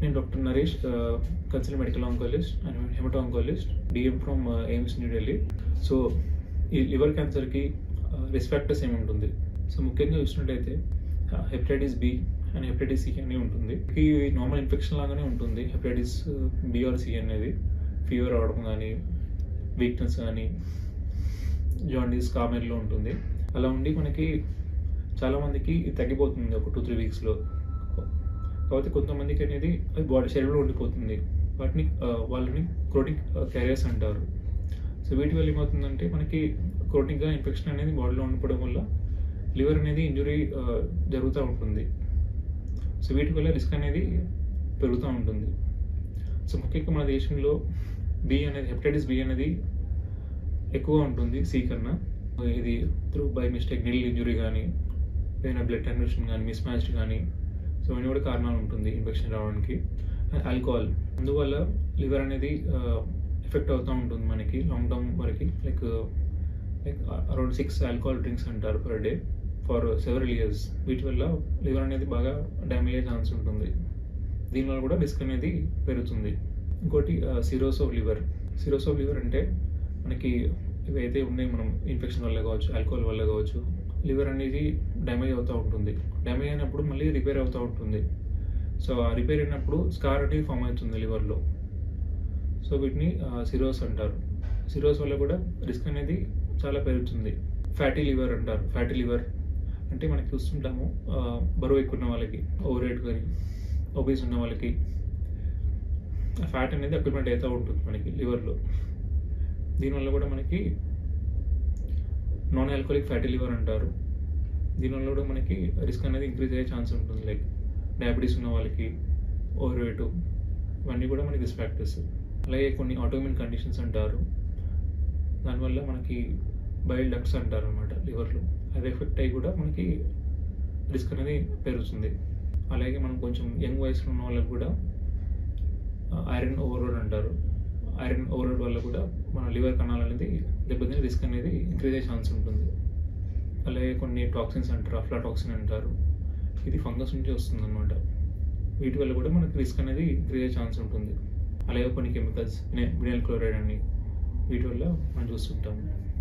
నేను doctor Naresh consult medical oncologist and hemato oncologist DM from AIIMS new Delhi so ఈ liver క్యాన్సర్కి risk factors ఏమి ఉంటుంది సో ముఖ్యంగా చూసినట్టయితే hepatitis B and hepatitis C అని ఉంటుంది ఈ నార్మల్ ఇన్ఫెక్షన్ లాగానే ఉంటుంది హెపటైటిస్ బి ఆర్ సి అనేది ఫీవర్ అవడం కానీ వీక్నెస్ కానీ జాండీస్ కామెర్లో ఉంటుంది అలా ఉండి మనకి చాలామందికి ఇది తగ్గిపోతుంది ఒక టూ త్రీ వీక్స్లో కాకపోతే కొంతమందికి అనేది అది బాడీ శరీరంలో ఉండిపోతుంది వాటిని ఆ, వాళ్ళని క్రోటిక్ క్యారియర్స్ అంటారు సో వీటి వల్ల ఏమవుతుందంటే మనకి క్రోటిక్గా ఇన్ఫెక్షన్ అనేది బాడీలో ఉండిపోవడం వల్ల లివర్ అనేది ఇంజురీ జరుగుతూ ఉంటుంది సో వీటి వల్ల రిస్క్ అనేది పెరుగుతూ ఉంటుంది సో ముఖ్యంగా మన దేశంలో బి అనేది హెపటైటిస్ బి అనేది ఎక్కువ ఉంటుంది సి కన్నా ఇది through by mistake needle injury కానీ ఏదైనా బ్లడ్ ట్రాన్స్ఫ్యూషన్ కానీ మిస్ మ్యాచ్డ్ కానీ సో ఇవన్నీ కూడా కారణాలు ఉంటుంది ఇన్ఫెక్షన్ రావడానికి ఆల్కహాల్ అందువల్ల లివర్ అనేది ఎఫెక్ట్ అవుతూ ఉంటుంది మనకి లాంగ్ టర్మ్ వరకు like like around six alcohol drinks అంటారు per day for several years వీటి వల్ల లివర్ అనేది బాగా డ్యామేజ్ అయ్యే ఛాన్స్ ఉంటుంది దీనివల్ల కూడా రిస్క్ అనేది పెరుగుతుంది ఇంకోటి cirrhosis of liver cirrhosis of liver అంటే మనకి ఇవైతే ఉన్నాయి మనం ఇన్ఫెక్షన్ వల్ల కావచ్చు ఆల్కహాల్ వల్ల కావచ్చు లివర్ అనేది డ్యామేజ్ అవుతూ ఉంటుంది డ్యామేజ్ అయినప్పుడు మళ్ళీ రిపేర్ అవుతూ ఉంటుంది సో ఆ రిపేర్ అయినప్పుడు స్కార్ అనేది ఫామ్ అవుతుంది లివర్లో సో వీటిని సిరోస్ అంటారు సిరోస్ వల్ల కూడా రిస్క్ అనేది చాలా పెరుగుతుంది ఫ్యాటీ లివర్ అంటారు ఫ్యాటీ లివర్ అంటే మనకి చూస్తుంటాము ఆ, బరువు ఎక్కువ ఉన్న వాళ్ళకి ఓవర్ వెయిట్ కానీ ఒబీస్ ఉన్న వాళ్ళకి ఫ్యాట్ అనేది అక్యుపేట్ అవుతూ ఉంటుంది మనకి లివర్లో దీనివల్ల కూడా మనకి నాన్ ఆల్కహాలిక్ ఫ్యాటీ లివర్ అంటారు దీనివల్ల కూడా మనకి రిస్క్ అనేది ఇంక్రీజ్ అయ్యే ఛాన్స్ ఉంటుంది లైక్ డయాబెటీస్ ఉన్న వాళ్ళకి ఓవర్ వెయిట్ ఇవన్నీ కూడా మనకి రిస్క్ ఫ్యాక్టర్స్ అలాగే కొన్ని ఆటోమిన్ కండిషన్స్ అంటారు దానివల్ల మనకి బయల్ డక్ట్స్ అంటారు అనమాట లివర్లో అది ఎఫెక్ట్ అయ్యి కూడా మనకి రిస్క్ అనేది పెరుగుతుంది అలాగే మనం కొంచెం యంగ్ వయసులో ఉన్న వాళ్ళకి కూడా ఐరన్ ఓవర్లోడ్ అంటారు ఐరన్ ఓవర్లోడ్ వల్ల కూడా మన లివర్ కణాలు అనేది దెబ్బతిని రిస్క్ అనేది ఇంక్రీజ్ అయ్యే ఛాన్స్ ఉంటుంది అలాగే కొన్ని టాక్సిన్స్ అంటారు అఫ్లాటాక్సిన్ అంటారు ఇది ఫంగస్ నుంచి వస్తుంది అనమాట వీటి వల్ల కూడా మనకి రిస్క్ అనేది ఇంక్రీజ్ అయ్యే ఛాన్స్ ఉంటుంది అలాగే కొన్ని కెమికల్స్ వినైల్ క్లోరైడ్ అని వీటి వల్ల మనం చూస్తుంటాము